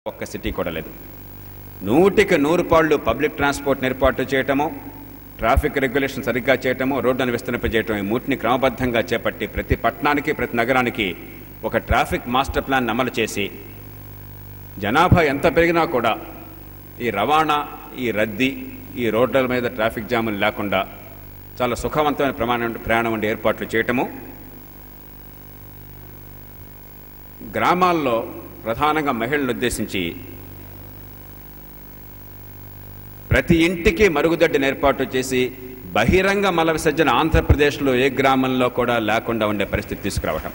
ఒక్క సిటీ కూడా లేదు నూటికి నూరు పాళ్ళు పబ్లిక్ ట్రాన్స్పోర్ట్ ఏర్పాటు చేయటము ట్రాఫిక్ రెగ్యులేషన్ సరిగ్గా చేయటము రోడ్లను విస్తరింపజేయటం ఈ మూటిని క్రమబద్ధంగా చేపట్టి ప్రతి పట్టణానికి ప్రతి నగరానికి ఒక ట్రాఫిక్ మాస్టర్ ప్లాన్ అమలు చేసి జనాభా ఎంత పెరిగినా కూడా ఈ రవాణా ఈ రద్దీ ఈ రోడ్ల మీద ట్రాఫిక్ జాములు లేకుండా చాలా సుఖవంతమైన ప్రమాణం ప్రయాణం ఉండే ఏర్పాట్లు చేయటము గ్రామాల్లో ప్రధానంగా మహిళలను ఉద్దేశించి ప్రతి ఇంటికి మరుగుదొడ్డిని ఏర్పాటు చేసి బహిరంగ మల విసర్జన ఆంధ్రప్రదేశ్లో ఏ గ్రామంలో కూడా లేకుండా ఉండే పరిస్థితి తీసుకురావటం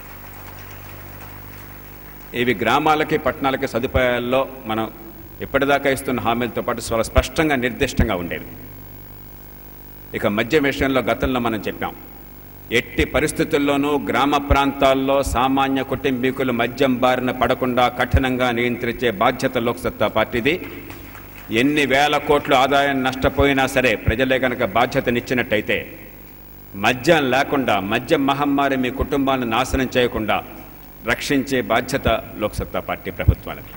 ఇవి గ్రామాలకి పట్టణాలకి సదుపాయాల్లో మనం ఇప్పటిదాకా ఇస్తున్న హామీలతో పాటు చాలా స్పష్టంగా నిర్దిష్టంగా ఉండేవి ఇక మద్యం విషయంలో గతంలో మనం చెప్పాం ఎట్టి పరిస్థితుల్లోనూ గ్రామ ప్రాంతాల్లో సామాన్య కుటుంబీకులు మద్యం బారిన పడకుండా కఠినంగా నియంత్రించే బాధ్యత లోక్సత్తా పార్టీది ఎన్ని వేల కోట్ల ఆదాయం నష్టపోయినా సరే ప్రజలే కనుక బాధ్యతనిచ్చినట్టయితే మద్యం లేకుండా మద్యం మహమ్మారి మీ కుటుంబాన్ని నాశనం చేయకుండా రక్షించే బాధ్యత లోక్సత్తా పార్టీ ప్రభుత్వానికి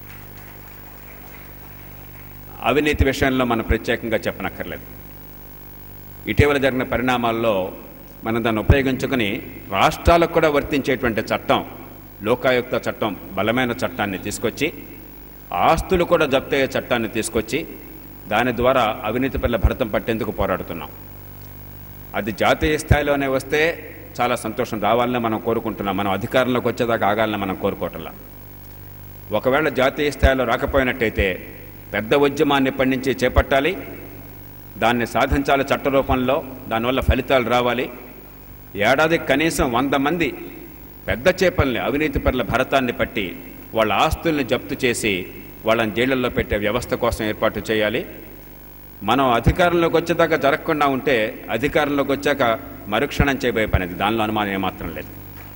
అవినీతి విషయంలో మనం ప్రత్యేకంగా చెప్పనక్కర్లేదు ఇటీవల జరిగిన పరిణామాల్లో మనం దాన్ని ఉపయోగించుకుని రాష్ట్రాలకు కూడా వర్తించేటువంటి చట్టం లోకాయుక్త చట్టం బలమైన చట్టాన్ని తీసుకొచ్చి ఆస్తులు కూడా జప్తయ్యే చట్టాన్ని తీసుకొచ్చి దాని ద్వారా అవినీతి పట్ల భరతం పట్టేందుకు పోరాడుతున్నాం అది జాతీయ స్థాయిలోనే వస్తే చాలా సంతోషం రావాలని మనం కోరుకుంటున్నాం మనం అధికారంలోకి వచ్చేదాకా ఆగాలని మనం కోరుకోవటంలా ఒకవేళ జాతీయ స్థాయిలో రాకపోయినట్టయితే పెద్ద ఉద్యమాన్ని ఇప్పటి నుంచి చేపట్టాలి దాన్ని సాధించాలి చట్ట రూపంలో దానివల్ల ఫలితాలు రావాలి ఏడాదికి కనీసం వంద మంది పెద్ద చేపల్ని అవినీతి పరుల భరతాన్ని పట్టి వాళ్ళ ఆస్తుల్ని జప్తు చేసి వాళ్ళని జైళ్ళల్లో పెట్టే వ్యవస్థ కోసం ఏర్పాటు చేయాలి మనం అధికారంలోకి వచ్చేదాకా జరగకుండా ఉంటే అధికారంలోకి వచ్చాక మరుక్షణం చేయబోయే పని అది దానిలో అనుమానం ఏమాత్రం లేదు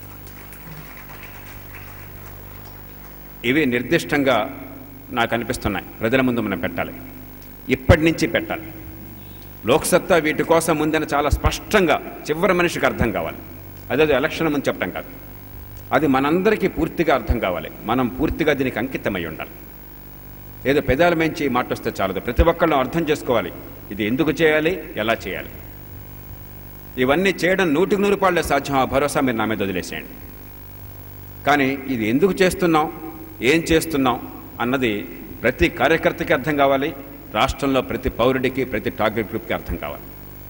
ఇవి నిర్దిష్టంగా నాకు అనిపిస్తున్నాయి ప్రజల ముందు మనం పెట్టాలి ఇప్పటి నుంచి పెట్టాలి లోక్సత్తా వీటి కోసం ముందని చాలా స్పష్టంగా చివరి మనిషికి అర్థం కావాలి అదే ఎలక్షన్ ముందు చెప్పడం కాదు అది మనందరికీ పూర్తిగా అర్థం కావాలి మనం పూర్తిగా దీనికి అంకితమై ఉండాలి ఏదో పెదాల మించి మాట వస్తే చాలదు ప్రతి ఒక్కళ్ళం అర్థం చేసుకోవాలి ఇది ఎందుకు చేయాలి ఎలా చేయాలి ఇవన్నీ చేయడం నూటికి నూరు పాళ్ళే సాధ్యం ఆ భరోసా మీరు నా మీద వదిలేసేయండి కానీ ఇది ఎందుకు చేస్తున్నాం ఏం చేస్తున్నాం అన్నది ప్రతి కార్యకర్తకి అర్థం కావాలి రాష్ట్రంలో ప్రతి పౌరుడికి ప్రతి టార్గెట్ గ్రూప్కి అర్థం కావాలి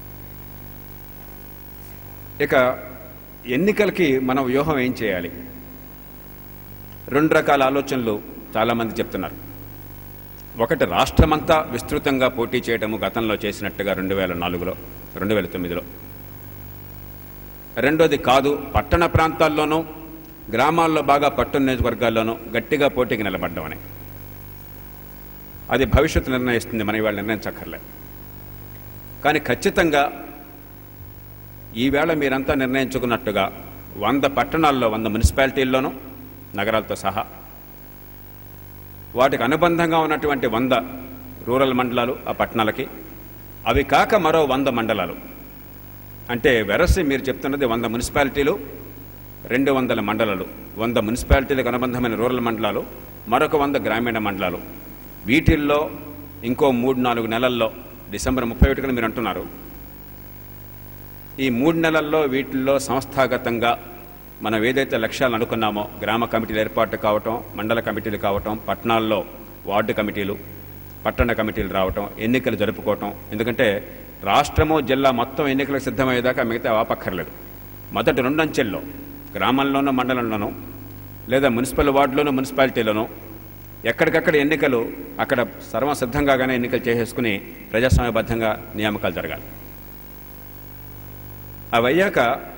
ఇక ఎన్నికలకి మనం వ్యూహం ఏం చేయాలి రెండు రకాల ఆలోచనలు చాలామంది చెప్తున్నారు ఒకటి రాష్ట్రమంతా విస్తృతంగా పోటీ చేయడము గతంలో చేసినట్టుగా రెండు వేల నాలుగులో రెండు వేల తొమ్మిదిలో రెండోది కాదు పట్టణ ప్రాంతాల్లోనూ గ్రామాల్లో బాగా పట్టణ నియోజకవర్గాల్లోనూ గట్టిగా పోటీకి నిలబడ్డం అని అది భవిష్యత్తు నిర్ణయిస్తుంది మన ఇవాళ నిర్ణయించక్కర్లే కానీ ఖచ్చితంగా ఈవేళ మీరంతా నిర్ణయించుకున్నట్టుగా వంద పట్టణాల్లో వంద మున్సిపాలిటీల్లోనూ నగరాలతో సహా వాటికి అనుబంధంగా ఉన్నటువంటి వంద రూరల్ మండలాలు ఆ పట్టణాలకి అవి కాక మరో వంద మండలాలు అంటే వెరసి మీరు చెప్తున్నది వంద మున్సిపాలిటీలు రెండు వందల మండలాలు వంద మున్సిపాలిటీలకు అనుబంధమైన రూరల్ మండలాలు మరొక వంద గ్రామీణ మండలాలు వీటిల్లో ఇంకో మూడు నాలుగు నెలల్లో డిసెంబర్ ముప్పై ఒకటిన మీరు అంటున్నారు ఈ మూడు నెలల్లో వీటిల్లో సంస్థాగతంగా మనం ఏదైతే లక్ష్యాలు అనుకున్నామో గ్రామ కమిటీలు ఏర్పాటు కావటం మండల కమిటీలు కావటం పట్టణాల్లో వార్డు కమిటీలు పట్టణ కమిటీలు రావటం ఎన్నికలు జరుపుకోవటం ఎందుకంటే రాష్ట్రము జిల్లా మొత్తం ఎన్నికలకు సిద్ధమయ్యేదాకా మిగతా ఆపక్కర్లేదు మొదటి రెండంచెల్లో గ్రామంలోనూ మండలంలోనూ లేదా మున్సిపల్ వార్డులోనూ మున్సిపాలిటీలోనూ ఎక్కడికక్కడ ఎన్నికలు అక్కడ సర్వం సిద్ధంగానే ఎన్నికలు చేసేసుకుని ప్రజాస్వామ్యబద్ధంగా నియామకాలు జరగాలి అవి అయ్యాక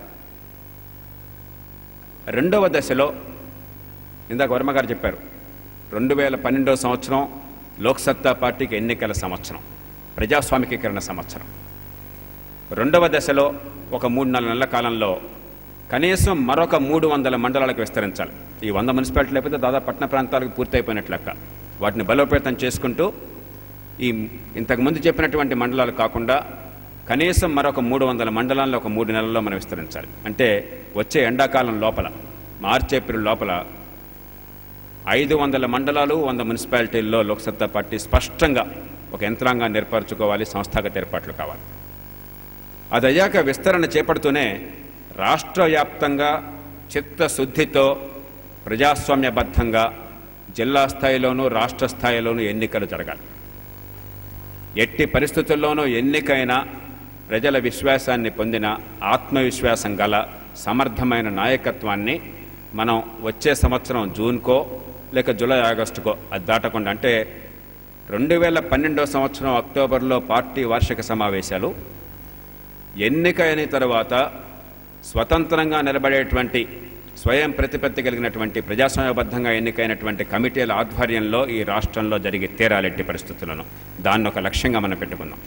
రెండవ దశలో ఇందాక వర్మ గారు చెప్పారు రెండు వేల పన్నెండవ సంవత్సరం లోక్సత్తా పార్టీకి ఎన్నికల సంవత్సరం ప్రజాస్వామికీకరణ సంవత్సరం రెండవ దశలో ఒక మూడు నాలుగు నెలల కాలంలో కనీసం మరొక మూడు వందల మండలాలకు విస్తరించాలి ఈ వంద మున్సిపాలిటీలు అయిపోతే దాదాపు పట్టణ ప్రాంతాలకు పూర్తయిపోయినట్లు లెక్క వాటిని బలోపేతం చేసుకుంటూ ఈ ఇంతకుముందు చెప్పినటువంటి మండలాలు కాకుండా కనీసం మరొక మూడు వందల మండలాల్లో ఒక మూడు నెలల్లో మనం విస్తరించాలి అంటే వచ్చే ఎండాకాలం లోపల మార్చి ఏప్రిల్ లోపల ఐదు వందల మండలాలు వంద మున్సిపాలిటీల్లో లోక్సత్తా పార్టీ స్పష్టంగా ఒక యంత్రాంగాన్ని ఏర్పరచుకోవాలి సంస్థాగత ఏర్పాట్లు కావాలి అది అయ్యాక విస్తరణ చేపడుతూనే రాష్ట్ర వ్యాప్తంగా చిత్తశుద్ధితో ప్రజాస్వామ్యబద్ధంగా జిల్లా స్థాయిలోనూ రాష్ట్ర స్థాయిలోనూ ఎన్నికలు జరగాలి ఎట్టి పరిస్థితుల్లోనూ ఎన్నికైన ప్రజల విశ్వాసాన్ని పొందిన ఆత్మవిశ్వాసం గల సమర్థమైన నాయకత్వాన్ని మనం వచ్చే సంవత్సరం జూన్కో లేక జూలై ఆగస్టుకో అది దాటకుండా అంటే రెండు వేల పన్నెండో సంవత్సరం అక్టోబర్లో పార్టీ వార్షిక సమావేశాలు ఎన్నిక అయిన తర్వాత స్వతంత్రంగా నిలబడేటువంటి స్వయం ప్రతిపత్తి కలిగినటువంటి ప్రజాస్వామ్యబద్ధంగా ఎన్నికైనటువంటి కమిటీల ఆధ్వర్యంలో ఈ రాష్ట్రంలో జరిగి తీరాలెట్టి పరిస్థితులను దాన్ని ఒక లక్ష్యంగా మనం పెట్టుకున్నాం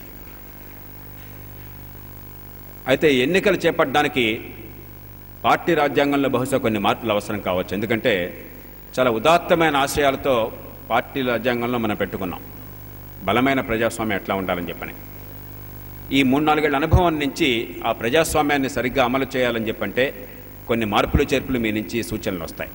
అయితే ఎన్నికలు చేపట్టడానికి పార్టీ రాజ్యాంగంలో బహుశా కొన్ని మార్పులు అవసరం కావచ్చు ఎందుకంటే చాలా ఉదాత్తమైన ఆశయాలతో పార్టీ రాజ్యాంగంలో మనం పెట్టుకున్నాం బలమైన ప్రజాస్వామ్యం ఎట్లా ఉండాలని చెప్పని ఈ మూడు నాలుగేళ్ల అనుభవం నుంచి ఆ ప్రజాస్వామ్యాన్ని సరిగ్గా అమలు చేయాలని చెప్పంటే కొన్ని మార్పులు చేర్పులు మీ నుంచి సూచనలు వస్తాయి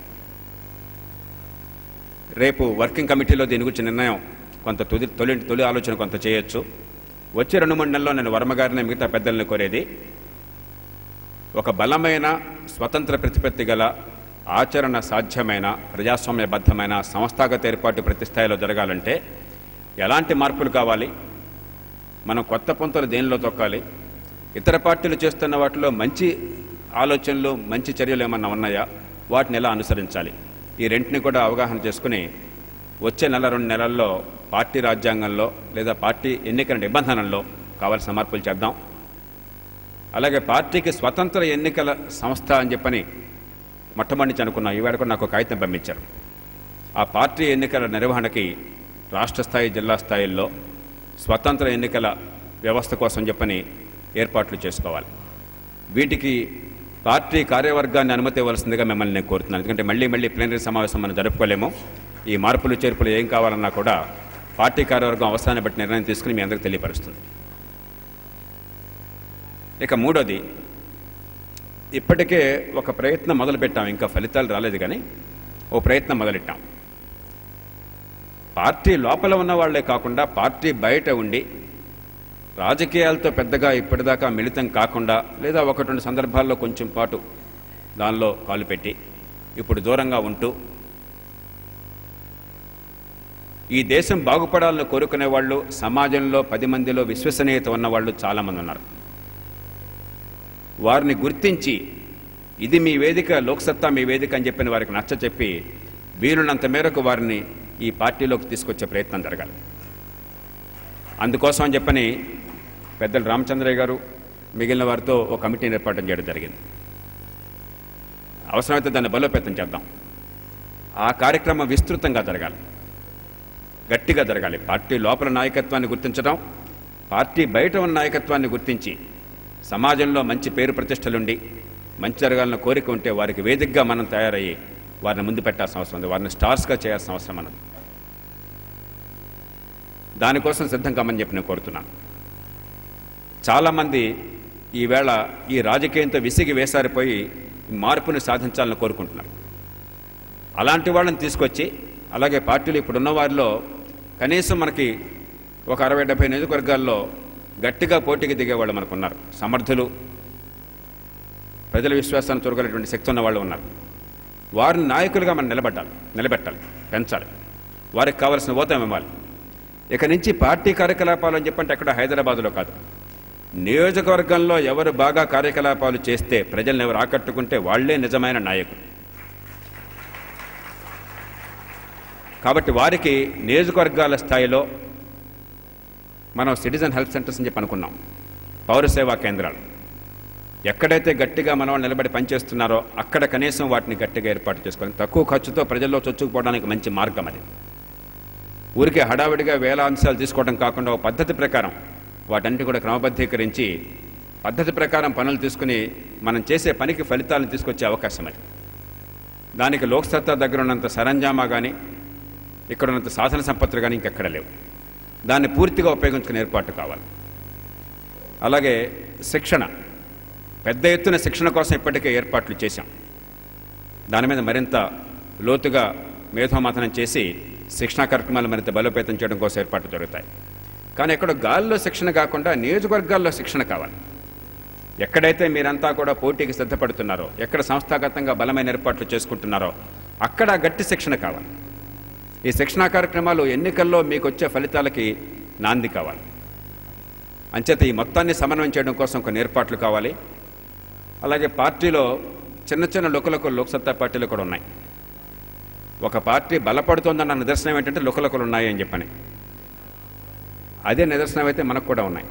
రేపు వర్కింగ్ కమిటీలో దీని గురించి నిర్ణయం కొంత తొలి తొలి తొలి ఆలోచన కొంత చేయొచ్చు వచ్చే రెండు మూడు నెలల్లో నేను వర్మగారిని మిగతా పెద్దల్ని కోరేది ఒక బలమైన స్వతంత్ర ప్రతిపత్తి గల ఆచరణ సాధ్యమైన ప్రజాస్వామ్యబద్ధమైన సంస్థాగత ఏర్పాటు ప్రతి స్థాయిలో జరగాలంటే ఎలాంటి మార్పులు కావాలి మనం కొత్త పొంతలు దేనిలో తొక్కాలి ఇతర పార్టీలు చేస్తున్న వాటిలో మంచి ఆలోచనలు మంచి చర్యలు ఏమన్నా ఉన్నాయా వాటిని ఎలా అనుసరించాలి ఈ రెంటిని కూడా అవగాహన చేసుకుని వచ్చే నెల రెండు నెలల్లో పార్టీ రాజ్యాంగంలో లేదా పార్టీ ఎన్నికల నిబంధనల్లో కావాల్సిన మార్పులు చేద్దాం అలాగే పార్టీకి స్వతంత్ర ఎన్నికల సంస్థ అని చెప్పని మొట్టమొదటి నుంచి అనుకున్నాం ఈవేళ కూడా నాకు ఒక కాగితం పంపించారు ఆ పార్టీ ఎన్నికల నిర్వహణకి రాష్ట్ర స్థాయి జిల్లా స్థాయిల్లో స్వతంత్ర ఎన్నికల వ్యవస్థ కోసం చెప్పని ఏర్పాట్లు చేసుకోవాలి వీటికి పార్టీ కార్యవర్గాన్ని అనుమతి ఇవ్వాల్సిందిగా మిమ్మల్ని నేను కోరుతున్నాను ఎందుకంటే మళ్ళీ మళ్ళీ ప్లీనరీ సమావేశం మనం జరుపుకోలేము ఈ మార్పులు చేర్పులు ఏం కావాలన్నా కూడా పార్టీ కార్యవర్గం అవసరాన్ని బట్టి నిర్ణయం తీసుకుని మీ అందరికీ తెలియపరుస్తుంది ఇక మూడోది ఇప్పటికే ఒక ప్రయత్నం మొదలుపెట్టాం ఇంకా ఫలితాలు రాలేదు కానీ ఓ ప్రయత్నం మొదలెట్టాం పార్టీ లోపల ఉన్న వాళ్లే కాకుండా పార్టీ బయట ఉండి రాజకీయాలతో పెద్దగా ఇప్పటిదాకా మిళితం కాకుండా లేదా ఒకటి రెండు సందర్భాల్లో కొంచెం పాటు దానిలో కాలు పెట్టి ఇప్పుడు దూరంగా ఉంటూ ఈ దేశం బాగుపడాలని కోరుకునే వాళ్ళు సమాజంలో పది మందిలో విశ్వసనీయత ఉన్న వాళ్ళు చాలామంది ఉన్నారు వారిని గుర్తించి ఇది మీ వేదిక లోక్సత్తా మీ వేదిక అని చెప్పిన వారికి నచ్చ చెప్పి వీలున్నంత మేరకు వారిని ఈ పార్టీలోకి తీసుకొచ్చే ప్రయత్నం జరగాలి అందుకోసం అని చెప్పని పెద్దలు రామచంద్రయ్య గారు మిగిలిన వారితో ఒక కమిటీని ఏర్పాటు చేయడం జరిగింది అవసరమైతే దాన్ని బలోపేతం చేద్దాం ఆ కార్యక్రమం విస్తృతంగా జరగాలి గట్టిగా జరగాలి పార్టీ లోపల నాయకత్వాన్ని గుర్తించడం పార్టీ బయట ఉన్న నాయకత్వాన్ని గుర్తించి సమాజంలో మంచి పేరు ప్రతిష్టలుండి మంచి జరగాలన్న కోరిక ఉంటే వారికి వేదికగా మనం తయారయ్యి వారిని ముందు పెట్టాల్సిన అవసరం ఉంది వారిని స్టార్స్గా చేయాల్సిన అవసరం అన్నది దానికోసం సిద్ధం కామని చెప్పి నేను కోరుతున్నాను చాలామంది ఈవేళ ఈ రాజకీయంతో విసిగి వేసారిపోయి మార్పుని సాధించాలని కోరుకుంటున్నారు అలాంటి వాళ్ళని తీసుకొచ్చి అలాగే పార్టీలు ఇప్పుడున్న వారిలో కనీసం మనకి ఒక అరవై డెబ్బై నియోజకవర్గాల్లో గట్టిగా పోటీకి దిగేవాళ్ళు మనకు ఉన్నారు సమర్థులు ప్రజల విశ్వాసాన్ని చూరగలిగినటువంటి శక్తి ఉన్న వాళ్ళు ఉన్నారు వారిని నాయకులుగా మనం నిలబెట్టాలి నిలబెట్టాలి పెంచాలి వారికి కావాల్సిన ఓతం ఇవ్వాలి ఇక నుంచి పార్టీ కార్యకలాపాలు అని చెప్పంటే ఎక్కడ హైదరాబాద్లో కాదు నియోజకవర్గంలో ఎవరు బాగా కార్యకలాపాలు చేస్తే ప్రజల్ని ఎవరు ఆకట్టుకుంటే వాళ్లే నిజమైన నాయకులు కాబట్టి వారికి నియోజకవర్గాల స్థాయిలో మనం సిటిజన్ హెల్త్ సెంటర్స్ అని చెప్పి అనుకున్నాం పౌర సేవా కేంద్రాలు ఎక్కడైతే గట్టిగా మన వాళ్ళు నిలబడి పనిచేస్తున్నారో అక్కడ కనీసం వాటిని గట్టిగా ఏర్పాటు చేసుకోవాలి తక్కువ ఖర్చుతో ప్రజల్లో చొచ్చుకుపోవడానికి మంచి మార్గం అది ఊరికే హడావిడిగా వేల అంశాలు తీసుకోవడం కాకుండా ఒక పద్ధతి ప్రకారం వాటన్నిటి కూడా క్రమబద్ధీకరించి పద్ధతి ప్రకారం పనులు తీసుకుని మనం చేసే పనికి ఫలితాలను తీసుకొచ్చే అవకాశం అది దానికి లోక్సత్తా దగ్గర ఉన్నంత సరంజామా కానీ ఇక్కడ ఉన్నంత సాధన సంపత్తులు కానీ ఇంకెక్కడ లేవు దాన్ని పూర్తిగా ఉపయోగించుకునే ఏర్పాటు కావాలి అలాగే శిక్షణ పెద్ద ఎత్తున శిక్షణ కోసం ఇప్పటికే ఏర్పాట్లు చేశాం దాని మీద మరింత లోతుగా మేధోమథనం చేసి శిక్షణా కార్యక్రమాలు మరింత బలోపేతం చేయడం కోసం ఏర్పాట్లు జరుగుతాయి కానీ ఇక్కడ గాల్లో శిక్షణ కాకుండా నియోజకవర్గాల్లో శిక్షణ కావాలి ఎక్కడైతే మీరంతా కూడా పోటీకి సిద్ధపడుతున్నారో ఎక్కడ సంస్థాగతంగా బలమైన ఏర్పాట్లు చేసుకుంటున్నారో అక్కడ గట్టి శిక్షణ కావాలి ఈ శిక్షణా కార్యక్రమాలు ఎన్నికల్లో మీకు వచ్చే ఫలితాలకి నాంది కావాలి అంచేత ఈ మొత్తాన్ని సమన్వయం చేయడం కోసం కొన్ని ఏర్పాట్లు కావాలి అలాగే పార్టీలో చిన్న చిన్న లుకలకు లోక్సత్తా పార్టీలు కూడా ఉన్నాయి ఒక పార్టీ బలపడుతోందన్న నిదర్శనం ఏంటంటే లుకలకులు ఉన్నాయి అని చెప్పని అదే నిదర్శనం అయితే మనకు కూడా ఉన్నాయి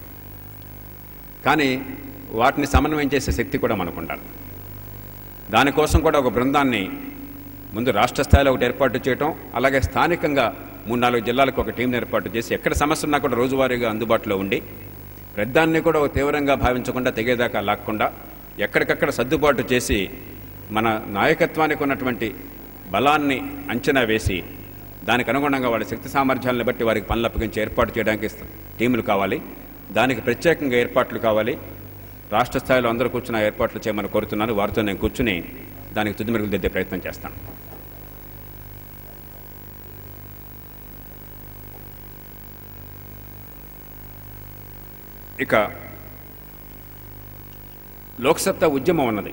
కానీ వాటిని సమన్వయం చేసే శక్తి కూడా మనకు ఉండాలి దానికోసం కూడా ఒక బృందాన్ని ముందు రాష్ట్ర స్థాయిలో ఒకటి ఏర్పాటు చేయటం అలాగే స్థానికంగా మూడు నాలుగు జిల్లాలకు ఒక టీంని ఏర్పాటు చేసి ఎక్కడ సమస్య ఉన్నా కూడా రోజువారీగా అందుబాటులో ఉండి ప్రధాన్ని కూడా ఒక తీవ్రంగా భావించకుండా తెగేదాకా లాక్కుండా ఎక్కడికక్కడ సర్దుబాటు చేసి మన నాయకత్వానికి ఉన్నటువంటి బలాన్ని అంచనా వేసి దానికి అనుగుణంగా వాళ్ళ శక్తి సామర్థ్యాలను బట్టి వారికి పనులు అప్పగించి ఏర్పాటు చేయడానికి టీములు కావాలి దానికి ప్రత్యేకంగా ఏర్పాట్లు కావాలి రాష్ట్ర స్థాయిలో అందరూ కూర్చున్న ఏర్పాట్లు చేయమని కోరుతున్నాను వారితో నేను కూర్చుని దానికి తుది మెరుగులు దిద్దే ప్రయత్నం చేస్తాను ఇక లోక్సత్తా ఉద్యమం ఉన్నది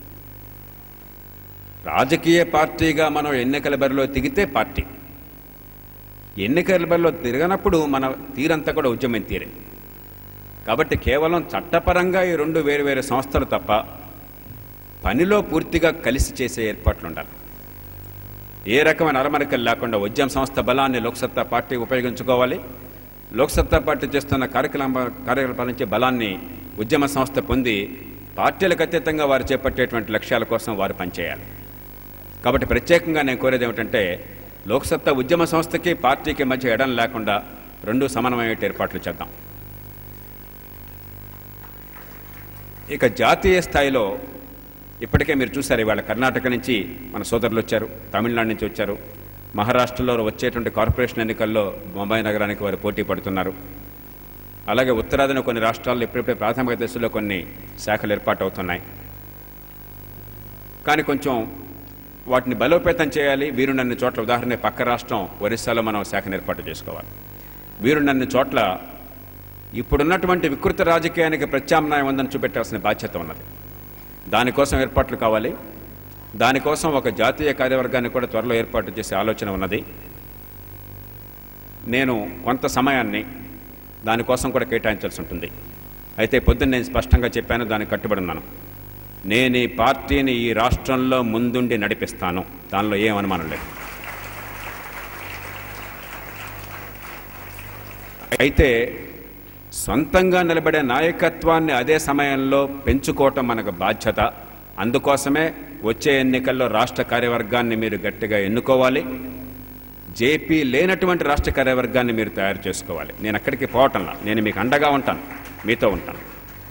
రాజకీయ పార్టీగా మనం ఎన్నికల బరిలో దిగితే పార్టీ ఎన్నికల బరిలో తిరగనప్పుడు మన తీరంతా కూడా ఉద్యమం తీరే కాబట్టి కేవలం చట్టపరంగా ఈ రెండు వేరు వేరు సంస్థలు తప్ప పనిలో పూర్తిగా కలిసి చేసే ఏర్పాట్లు ఉండాలి ఏ రకమైన అరమరికలు లేకుండా ఉద్యమ సంస్థ బలాన్ని లోక్సత్తా పార్టీ ఉపయోగించుకోవాలి లోక్సత్తా పార్టీ చేస్తున్న కార్యక్రమ కార్యకలాపాల నుంచి బలాన్ని ఉద్యమ సంస్థ పొంది పార్టీలకు అతీతంగా వారు చేపట్టేటువంటి లక్ష్యాల కోసం వారు పనిచేయాలి కాబట్టి ప్రత్యేకంగా నేను కోరేది ఏమిటంటే లోక్సత్తా ఉద్యమ సంస్థకి పార్టీకి మధ్య ఎడం లేకుండా రెండు సమన్వయ ఏర్పాట్లు చేద్దాం ఇక జాతీయ స్థాయిలో ఇప్పటికే మీరు చూశారు ఇవాళ కర్ణాటక నుంచి మన సోదరులు వచ్చారు తమిళనాడు నుంచి వచ్చారు మహారాష్ట్రలో వచ్చేటువంటి కార్పొరేషన్ ఎన్నికల్లో ముంబై నగరానికి వారు పోటీ పడుతున్నారు అలాగే ఉత్తరాదిన కొన్ని రాష్ట్రాల్లో ఇప్పుడిప్పుడే ప్రాథమిక దశలో కొన్ని శాఖలు ఏర్పాటు అవుతున్నాయి కానీ కొంచెం వాటిని బలోపేతం చేయాలి వీరునన్ని చోట్ల ఉదాహరణ పక్క రాష్ట్రం ఒరిస్సాలో మనం శాఖను ఏర్పాటు చేసుకోవాలి వీరునన్ని చోట్ల ఇప్పుడున్నటువంటి వికృత రాజకీయానికి ప్రత్యామ్నాయం ఉందని చూపెట్టాల్సిన బాధ్యత ఉన్నది దానికోసం ఏర్పాట్లు కావాలి దానికోసం ఒక జాతీయ కార్యవర్గాన్ని కూడా త్వరలో ఏర్పాటు చేసే ఆలోచన ఉన్నది నేను కొంత సమయాన్ని దానికోసం కూడా కేటాయించాల్సి ఉంటుంది అయితే పొద్దున్న నేను స్పష్టంగా చెప్పాను దానికి కట్టుబడి ఉన్నాను నేను ఈ పార్టీని ఈ రాష్ట్రంలో ముందుండి నడిపిస్తాను దానిలో ఏం అనుమానం లేదు అయితే సొంతంగా నిలబడే నాయకత్వాన్ని అదే సమయంలో పెంచుకోవటం మనకు బాధ్యత అందుకోసమే వచ్చే ఎన్నికల్లో రాష్ట్ర కార్యవర్గాన్ని మీరు గట్టిగా ఎన్నుకోవాలి జేపీ లేనటువంటి రాష్ట్ర కార్యవర్గాన్ని మీరు తయారు చేసుకోవాలి నేను అక్కడికి పోవటంలా నేను మీకు అండగా ఉంటాను మీతో ఉంటాను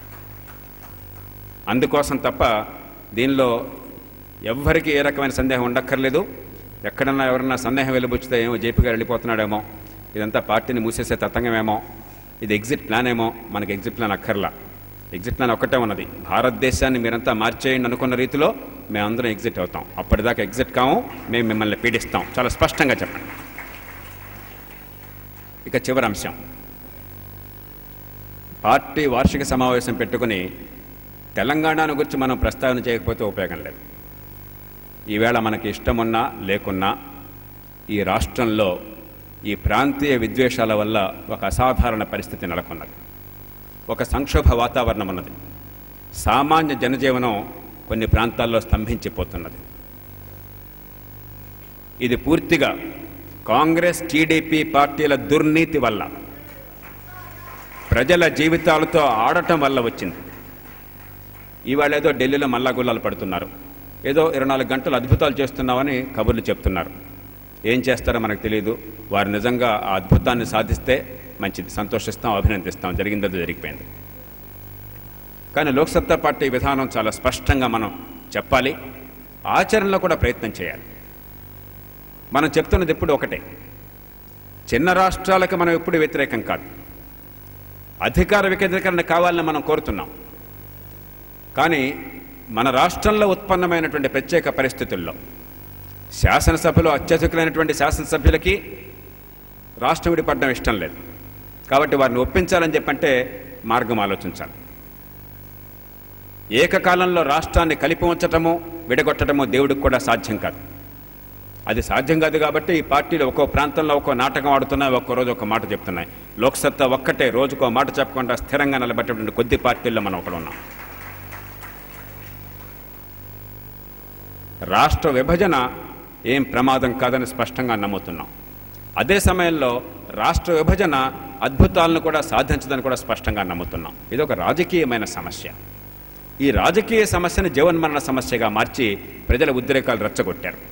అందుకోసం తప్ప దీనిలో ఎవ్వరికీ ఏ రకమైన సందేహం ఉండక్కర్లేదు ఎక్కడన్నా ఎవరన్నా సందేహం వెలుబుచ్చితే ఏమో జేపీ గారు వెళ్ళిపోతున్నాడేమో ఇదంతా పార్టీని మూసేసే తతంగమేమో ఇది ఎగ్జిట్ ప్లాన్ ఏమో మనకి ఎగ్జిట్ ప్లాన్ అక్కర్లా ఎగ్జిట్ ప్లాన్ ఒక్కటే ఉన్నది భారతదేశాన్ని మీరంతా మార్చేయండి అనుకున్న రీతిలో మేమందరం ఎగ్జిట్ అవుతాం అప్పటిదాకా ఎగ్జిట్ కాము మేము మిమ్మల్ని పీడిస్తాం చాలా స్పష్టంగా చెప్పండి ఇక చివరి అంశం పార్టీ వార్షిక సమావేశం పెట్టుకుని తెలంగాణను గురించి మనం ప్రస్తావన చేయకపోతే ఉపయోగం లేదు ఈవేళ మనకి ఇష్టమున్నా లేకున్నా ఈ రాష్ట్రంలో ఈ ప్రాంతీయ విద్వేషాల వల్ల ఒక అసాధారణ పరిస్థితి నెలకొన్నది ఒక సంక్షోభ వాతావరణం ఉన్నది సామాన్య జనజీవనం కొన్ని ప్రాంతాల్లో స్తంభించిపోతున్నది ఇది పూర్తిగా కాంగ్రెస్ టీడీపీ పార్టీల దుర్నీతి వల్ల ప్రజల జీవితాలతో ఆడటం వల్ల వచ్చింది ఇవాళ ఏదో ఢిల్లీలో మల్లా గుల్లాలు పడుతున్నారు ఏదో ఇరవై నాలుగు గంటలు అద్భుతాలు చేస్తున్నామని కబుర్లు చెప్తున్నారు ఏం చేస్తారో మనకు తెలియదు వారు నిజంగా ఆ అద్భుతాన్ని సాధిస్తే మంచిది సంతోషిస్తాం అభినందిస్తాం జరిగిందో జరిగిపోయింది కానీ లోక్సత్తా పార్టీ విధానం చాలా స్పష్టంగా మనం చెప్పాలి ఆచరణలో కూడా ప్రయత్నం చేయాలి మనం చెప్తున్నది ఎప్పుడు ఒకటే చిన్న రాష్ట్రాలకు మనం ఎప్పుడు వ్యతిరేకం కాదు అధికార వికేంద్రీకరణ కావాలని మనం కోరుతున్నాం కానీ మన రాష్ట్రంలో ఉత్పన్నమైనటువంటి ప్రత్యేక పరిస్థితుల్లో శాసనసభలో అత్యధికులైనటువంటి శాసనసభ్యులకి రాష్ట్రం విడిపడడం ఇష్టం లేదు కాబట్టి వారిని ఒప్పించాలని చెప్పంటే మార్గం ఆలోచించాలి ఏకకాలంలో రాష్ట్రాన్ని కలిపి ఉంచటము విడగొట్టడము దేవుడికి కూడా సాధ్యం కాదు అది సాధ్యం కాదు కాబట్టి ఈ పార్టీలు ఒక్కో ప్రాంతంలో ఒక్కో నాటకం ఆడుతున్నాయి ఒక్కో రోజు ఒక మాట చెప్తున్నాయి లోక్సత్తా ఒక్కటే రోజుకో మాట చెప్పకుండా స్థిరంగా నిలబెట్టేటువంటి కొద్ది పార్టీల్లో మనం ఒకడు ఉన్నాం రాష్ట్ర విభజన ఏం ప్రమాదం కాదని స్పష్టంగా నమ్ముతున్నాం అదే సమయంలో రాష్ట్ర విభజన అద్భుతాలను కూడా సాధించదని కూడా స్పష్టంగా నమ్ముతున్నాం ఇది ఒక రాజకీయమైన సమస్య ఈ రాజకీయ సమస్యను జీవన్మరణ సమస్యగా మార్చి ప్రజల ఉద్రేకాలు రెచ్చగొట్టారు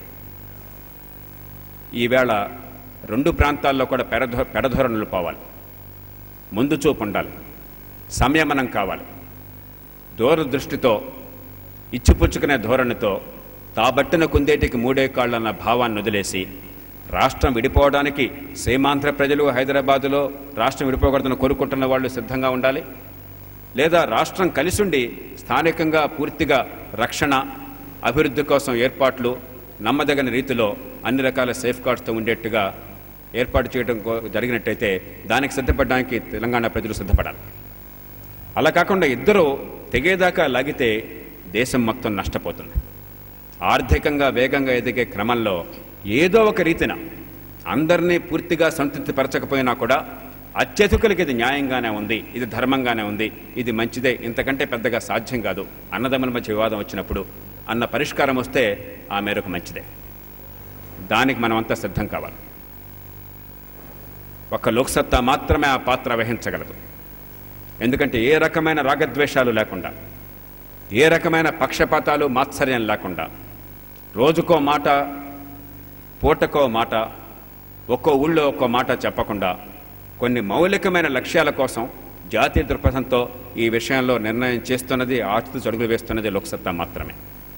ఈవేళ రెండు ప్రాంతాల్లో కూడా పెడధో పెడధోరణులు పోవాలి ముందు చూపు ఉండాలి సంయమనం కావాలి దూరదృష్టితో ఇచ్చిపుచ్చుకునే ధోరణితో తాబట్టిన కుందేటికి మూడే కాళ్ళన్న భావాన్ని వదిలేసి రాష్ట్రం విడిపోవడానికి సీమాంధ్ర ప్రజలు హైదరాబాదులో రాష్ట్రం విడిపోకూడదని కోరుకుంటున్న వాళ్ళు సిద్ధంగా ఉండాలి లేదా రాష్ట్రం కలిసుండి స్థానికంగా పూర్తిగా రక్షణ అభివృద్ధి కోసం ఏర్పాట్లు నమ్మదగిన రీతిలో అన్ని రకాల సేఫ్ గార్డ్స్తో ఉండేట్టుగా ఏర్పాటు చేయడం కో- జరిగినట్టయితే దానికి సిద్ధపడడానికి తెలంగాణ ప్రజలు సిద్ధపడాలి అలా కాకుండా ఇద్దరు తెగేదాకా లాగితే దేశం మొత్తం నష్టపోతుంది ఆర్థికంగా వేగంగా ఎదిగే క్రమంలో ఏదో ఒక రీతిన అందరినీ పూర్తిగా సంతృప్తిపరచకపోయినా కూడా అత్యధికులకి ఇది న్యాయంగానే ఉంది ఇది ధర్మంగానే ఉంది ఇది మంచిదే ఇంతకంటే పెద్దగా సాధ్యం కాదు అన్నదమ్ముల మధ్య వివాదం వచ్చినప్పుడు అన్న పరిష్కారం వస్తే ఆ మేరకు మంచిదే దానికి మనం అంతా సిద్ధం కావాలి ఒక్క లోక్సత్తా మాత్రమే ఆ పాత్ర వహించగలదు ఎందుకంటే ఏ రకమైన రాగద్వేషాలు లేకుండా ఏ రకమైన పక్షపాతాలు మాత్సర్యం లేకుండా రోజుకో మాట పూటకో మాట ఒక్కో ఊళ్ళో ఒక్కో మాట చెప్పకుండా కొన్ని మౌలికమైన లక్ష్యాల కోసం జాతీయ దృక్పథంతో ఈ విషయంలో నిర్ణయం చేస్తున్నది ఆచితూ చడుగులు వేస్తున్నది లోక్సత్తా మాత్రమే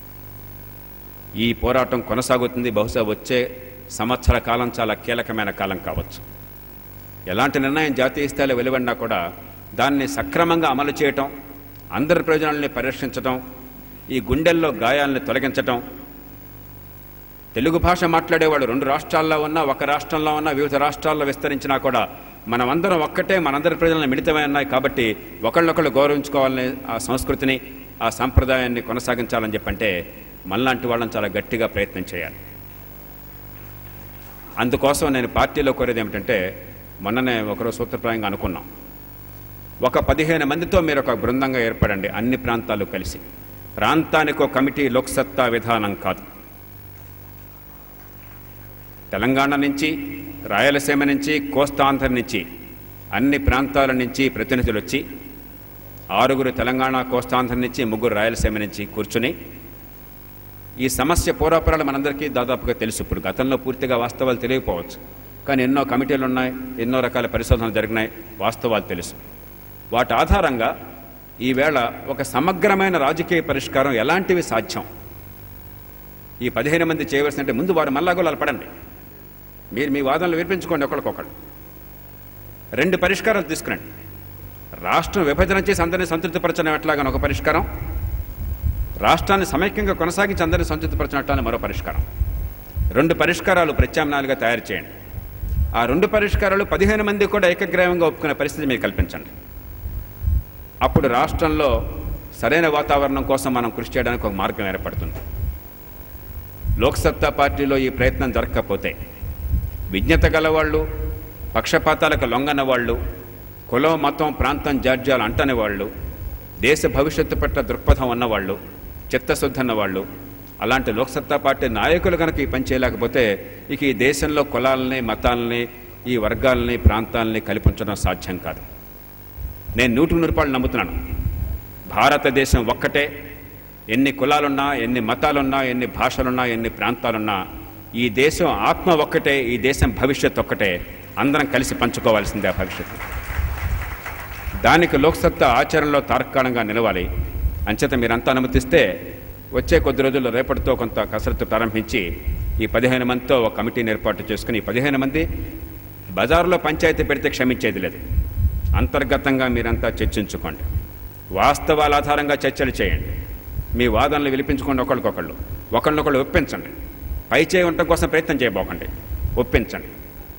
ఈ పోరాటం కొనసాగుతుంది బహుశా వచ్చే సంవత్సర కాలం చాలా కీలకమైన కాలం కావచ్చు ఎలాంటి నిర్ణయం జాతీయ స్థాయిలో వెలువడినా కూడా దాన్ని సక్రమంగా అమలు చేయటం అందరి ప్రయోజనాలని పరిరక్షించటం ఈ గుండెల్లో గాయాలను తొలగించటం తెలుగు భాష మాట్లాడేవాళ్ళు రెండు రాష్ట్రాల్లో ఉన్నా ఒక రాష్ట్రంలో ఉన్నా వివిధ రాష్ట్రాల్లో విస్తరించినా కూడా మనమందరం ఒక్కటే మనందరి ప్రజలను మిళితమై ఉన్నాయి కాబట్టి ఒకళ్ళొకళ్ళు గౌరవించుకోవాలని ఆ సంస్కృతిని ఆ సాంప్రదాయాన్ని కొనసాగించాలని చెప్పంటే మనలాంటి వాళ్ళని చాలా గట్టిగా ప్రయత్నం చేయాలి అందుకోసం నేను పార్టీలో కోరేది ఏమిటంటే మొన్ననే ఒకరోజు సూత్రప్రాయంగా అనుకున్నాం ఒక పదిహేను మందితో మీరు ఒక బృందంగా ఏర్పడండి అన్ని ప్రాంతాలు కలిసి ప్రాంతానికి ఒక కమిటీ లోక్సత్తా విధానం కాదు తెలంగాణ నుంచి రాయలసీమ నుంచి కోస్తాంధ్ర నుంచి అన్ని ప్రాంతాల నుంచి ప్రతినిధులు వచ్చి ఆరుగురు తెలంగాణ కోస్తాంధ్ర నుంచి ముగ్గురు రాయలసీమ నుంచి కూర్చుని ఈ సమస్య పూర్వపురాలు మనందరికీ దాదాపుగా తెలుసు ఇప్పుడు గతంలో పూర్తిగా వాస్తవాలు తెలియకపోవచ్చు కానీ ఎన్నో కమిటీలు ఉన్నాయి ఎన్నో రకాల పరిశోధనలు జరిగినాయి వాస్తవాలు తెలుసు వాటి ఆధారంగా ఈవేళ ఒక సమగ్రమైన రాజకీయ పరిష్కారం ఎలాంటివి సాధ్యం ఈ పదిహేను మంది చేయవలసినట్టే ముందు వారు మల్లాగోళాలు పడండి మీరు మీ వాదనలు వినిపించుకోండి ఒకరికొకళ్ళు రెండు పరిష్కారాలు తీసుకురండి రాష్ట్రం విభజన చేసి అందరినీ సంతృప్తిపరచడం ఎట్లాగని ఒక పరిష్కారం రాష్ట్రాన్ని సమైక్యంగా కొనసాగించి అందరినీ సంతృప్తిపరచినట్లని మరో పరిష్కారం రెండు పరిష్కారాలు ప్రత్యామ్నాయాలుగా తయారు చేయండి ఆ రెండు పరిష్కారాలు పదిహేను మంది కూడా ఏకగ్రీవంగా ఒప్పుకునే పరిస్థితి మీరు కల్పించండి అప్పుడు రాష్ట్రంలో సరైన వాతావరణం కోసం మనం కృషి చేయడానికి ఒక మార్గం ఏర్పడుతుంది లోక్సత్తా పార్టీలో ఈ ప్రయత్నం జరగకపోతే విజ్ఞత గలవాళ్ళు పక్షపాతాలకు లొంగన వాళ్ళు కులం మతం ప్రాంతం జాడ్యాలు అంటని వాళ్ళు దేశ భవిష్యత్తు పట్ల దృక్పథం ఉన్నవాళ్ళు చిత్తశుద్ధి ఉన్నవాళ్ళు అలాంటి లోక్సత్తా పార్టీ నాయకులు కనుక ఈ పని చేయలేకపోతే ఇక ఈ దేశంలో కులాలని మతాలని ఈ వర్గాలని ప్రాంతాలని కల్పించడం సాధ్యం కాదు నేను నూటికి నూరుపాళ్ళు నమ్ముతున్నాను భారతదేశం ఒక్కటే ఎన్ని కులాలున్నా ఎన్ని మతాలున్నా ఎన్ని భాషలున్నా ఎన్ని ప్రాంతాలున్నా ఈ దేశం ఆత్మ ఒక్కటే ఈ దేశం భవిష్యత్ ఒక్కటే అందరం కలిసి పంచుకోవాల్సిందే ఆ భవిష్యత్తు దానికి లోక్సత్తా ఆచరణలో తార్కాణంగా నిలవాలి అంచేత మీరంతా అనుమతిస్తే వచ్చే కొద్ది రోజుల్లో రేపటితో కొంత కసరత్తు ప్రారంభించి ఈ పదిహేను మందితో ఒక కమిటీని ఏర్పాటు చేసుకుని ఈ పదిహేను మంది బజారులో పంచాయతీ పెడితే క్షమించేది లేదు అంతర్గతంగా మీరంతా చర్చించుకోండి వాస్తవాల ఆధారంగా చర్చలు చేయండి మీ వాదనలు వినిపించుకోండి ఒకళ్ళకొకళ్ళు ఒకళ్ళనొకళ్ళు ఒప్పించండి పై చేయి ఉండటం కోసం ప్రయత్నం చేయబోకండి ఒప్పించండి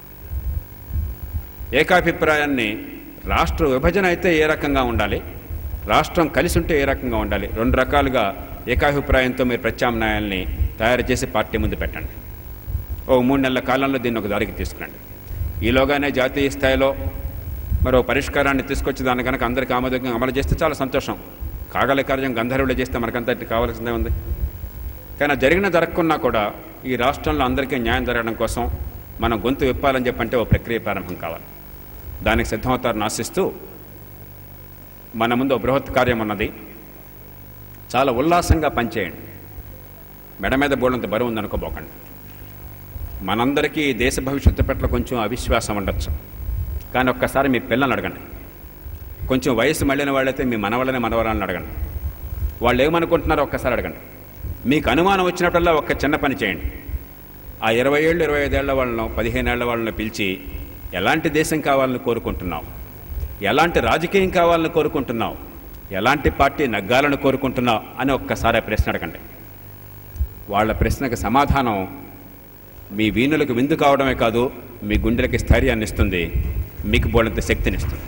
ఏకాభిప్రాయాన్ని రాష్ట్ర విభజన అయితే ఏ రకంగా ఉండాలి రాష్ట్రం కలిసి ఉంటే ఏ రకంగా ఉండాలి రెండు రకాలుగా ఏకాభిప్రాయంతో మీరు ప్రత్యామ్నాయాల్ని తయారు చేసి పార్టీ ముందు పెట్టండి ఓ మూడు నెలల కాలంలో దీన్ని ఒక దారికి తీసుకురండి ఈలోగానే జాతీయ స్థాయిలో మరో పరిష్కారాన్ని తీసుకొచ్చి దాన్ని కనుక అందరికీ ఆమోదంగా అమలు చేస్తే చాలా సంతోషం కాగల కార్యం గంధర్వులు చేస్తే మనకంతటి కావాల్సిందే ఉంది కానీ జరిగిన జరగకున్నా కూడా ఈ రాష్ట్రంలో అందరికీ న్యాయం జరగడం కోసం మనం గొంతు విప్పాలని చెప్పంటే ఓ ప్రక్రియ ప్రారంభం కావాలి దానికి సిద్ధమవుతారని ఆశిస్తూ మన ముందు ఓ బృహత్ కార్యం ఉన్నది చాలా ఉల్లాసంగా పనిచేయండి మెడ మీద బోడంత బరువు ఉందనుకోబోకండి మనందరికీ ఈ దేశ భవిష్యత్తు పట్ల కొంచెం అవిశ్వాసం ఉండొచ్చు కానీ ఒక్కసారి మీ పిల్లల్ని అడగండి కొంచెం వయసు మళ్ళిన వాళ్ళైతే మీ మనవళ్ళని మనవరాలను అడగండి వాళ్ళు ఏమనుకుంటున్నారో ఒక్కసారి అడగండి మీకు అనుమానం వచ్చినప్పుడల్లా ఒక్క చిన్న పని చేయండి ఆ ఇరవై ఏళ్ళు ఇరవై ఐదేళ్ల వాళ్ళను పదిహేను ఏళ్ల వాళ్ళని పిలిచి ఎలాంటి దేశం కావాలని కోరుకుంటున్నావు ఎలాంటి రాజకీయం కావాలని కోరుకుంటున్నావు ఎలాంటి పార్టీ నగ్గాలని కోరుకుంటున్నావు అని ఒక్కసారి ఆ ప్రశ్న అడగండి వాళ్ళ ప్రశ్నకు సమాధానం మీ వీణులకు విందు కావడమే కాదు మీ గుండెలకి స్థైర్యాన్ని ఇస్తుంది మీకు బోడంత శక్తినిస్తుంది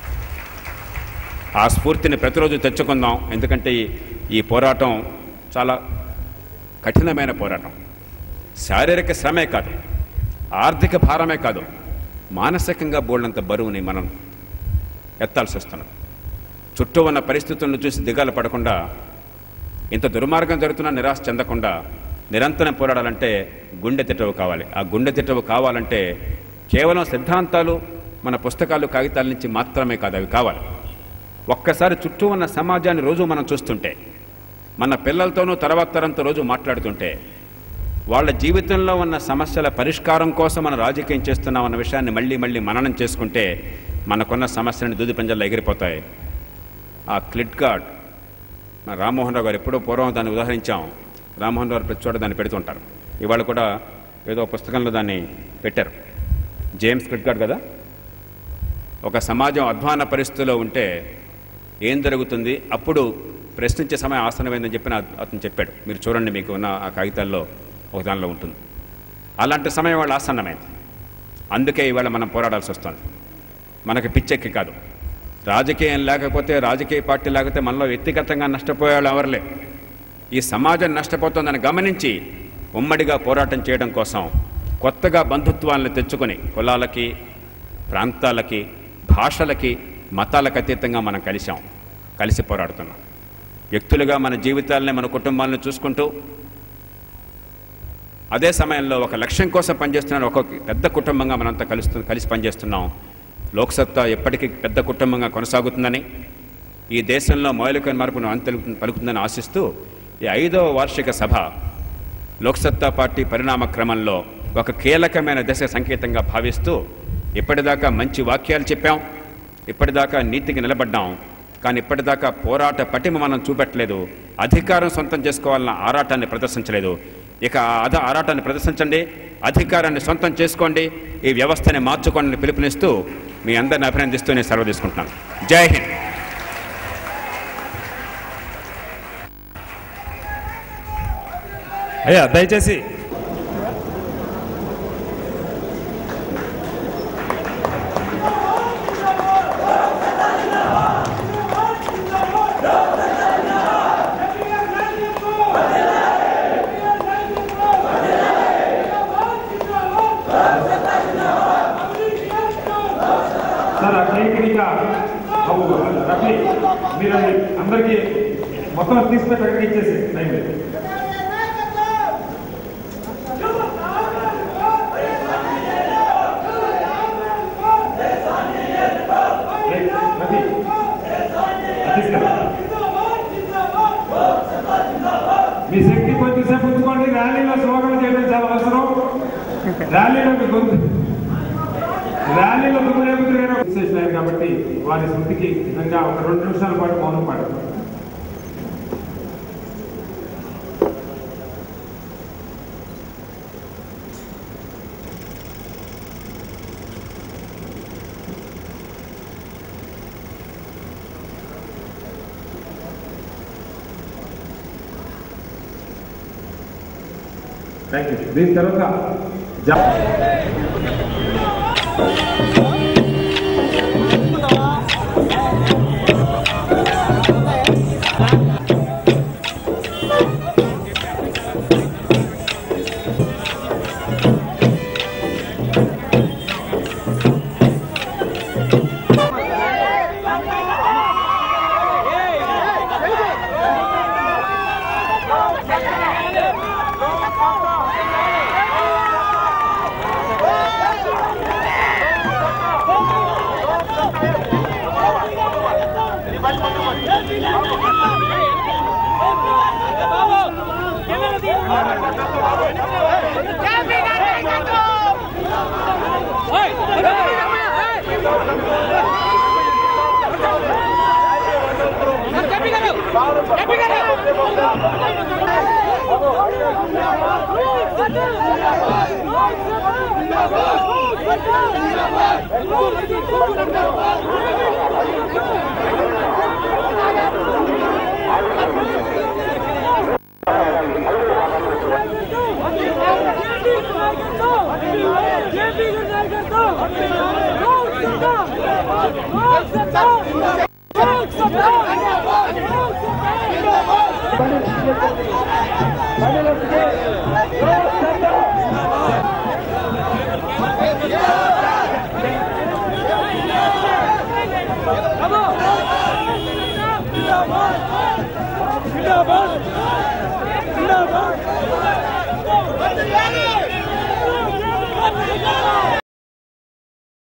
ఆ స్ఫూర్తిని ప్రతిరోజు తెచ్చుకుందాం ఎందుకంటే ఈ- ఈ పోరాటం చాలా కఠినమైన పోరాటం శారీరక శ్రమే కాదు ఆర్థిక భారమే కాదు మానసికంగా బోళ్ళంత బరువుని మనం ఎత్తాల్సి వస్తున్నాం చుట్టూ ఉన్న పరిస్థితులను చూసి దిగాలు పడకుండా ఇంత దుర్మార్గం జరుగుతున్నా నిరాశ చెందకుండా నిరంతరం పోరాడాలంటే గుండె తిట్టవు కావాలి ఆ గుండె తిట్టవు కావాలంటే కేవలం సిద్ధాంతాలు మన పుస్తకాలు కాగితాల నుంచి మాత్రమే కాదు అవి కావాలి ఒక్కసారి చుట్టూ ఉన్న సమాజాన్ని రోజు మనం చూస్తుంటే మన పిల్లలతోనూ తర్వాత తరంతో రోజు మాట్లాడుతుంటే వాళ్ళ జీవితంలో ఉన్న సమస్యల పరిష్కారం కోసం మనం రాజకీయం చేస్తున్నాం అన్న విషయాన్ని మళ్ళీ మళ్ళీ మననం చేసుకుంటే మనకున్న సమస్యలను దూది పంజల్లో ఎగిరిపోతాయి ఆ క్లిట్ గార్డ్ మన రామ్మోహన్ రావు గారు ఎప్పుడో పూర్వం దాన్ని ఉదాహరించాం రామ్మోహన్ రావు ప్రతి చోట దాన్ని పెడుతుంటారు ఇవాళ కూడా ఏదో పుస్తకంలో దాన్ని పెట్టారు జేమ్స్ క్లిట్ గార్డ్ కదా ఒక సమాజం అధ్వాన పరిస్థితిలో ఉంటే ఏం జరుగుతుంది అప్పుడు ప్రశ్నించే సమయం ఆసనమైందని చెప్పి నా- అతను చెప్పాడు మీరు చూడండి మీకు ఉన్న ఆ కాగితాల్లో ఒక దానిలో ఉంటుంది అలాంటి సమయం వాళ్ళు ఆసన్నమైంది అందుకే ఇవాళ మనం పోరాడాల్సి వస్తుంది మనకి పిచ్చెక్కి కాదు రాజకీయం లేకపోతే రాజకీయ పార్టీ లేకపోతే మనలో వ్యక్తిగతంగా నష్టపోయేవాళ్ళు ఎవరులే ఈ సమాజం నష్టపోతుందని గమనించి ఉమ్మడిగా పోరాటం చేయడం కోసం కొత్తగా బంధుత్వాలను తెచ్చుకొని కులాలకి ప్రాంతాలకి భాషలకి మతాలకు అతీతంగా మనం కలిసాం కలిసి పోరాడుతున్నాం వ్యక్తులుగా మన జీవితాలని మన కుటుంబాలను చూసుకుంటూ అదే సమయంలో ఒక లక్ష్యం కోసం పనిచేస్తున్న ఒక పెద్ద కుటుంబంగా మనంతా కలుస్తు కలిసి పనిచేస్తున్నాం లోక్సత్తా ఎప్పటికీ పెద్ద కుటుంబంగా కొనసాగుతుందని ఈ దేశంలో మౌలిక మార్పును అంతలు పలుకుతుందని ఆశిస్తూ ఈ ఐదవ వార్షిక సభ లోక్సత్తా పార్టీ పరిణామ క్రమంలో ఒక కీలకమైన దశ సంకేతంగా భావిస్తూ ఇప్పటిదాకా మంచి వాక్యాలు చెప్పాం ఇప్పటిదాకా నీతికి నిలబడ్డాం కానీ ఇప్పటిదాకా పోరాట పటిమ మనం చూపెట్టలేదు అధికారం సొంతం చేసుకోవాలన్న ఆరాటాన్ని ప్రదర్శించలేదు ఇక ఆ అధ ఆరాటాన్ని ప్రదర్శించండి అధికారాన్ని సొంతం చేసుకోండి ఈ వ్యవస్థని మార్చుకోండి అని పిలుపునిస్తూ మీ అందరిని అభినందిస్తూ నేను సెలవు తీసుకుంటున్నాను జై హింద్ అయ్యా దయచేసి సార్ ఆ కేక్ ఇంకా బాబు రఫీ మీరు అది అందరికీ మొత్తం తీసుకుని అక్కడికి ఇచ్చేసి టైం లేదు రైట్, రఫీ అది తీసుకెళ్ళండి. మీ శక్తి కొంచెంసేపు ఉంచుకోండి ర్యాలీలో స్లోగన్ చేయడం చాలా అవసరం ర్యాలీలో మీ గొంతు ర్యాలీలో దుమ్మురేపుతూ చేసినారు కాబట్టి వారి స్మృతికి నిజంగా ఒక రెండు నిమిషాల పాటు మౌనం పాడారు థ్యాంక్ యూ దీని తర్వాత జా- జిందాబాద్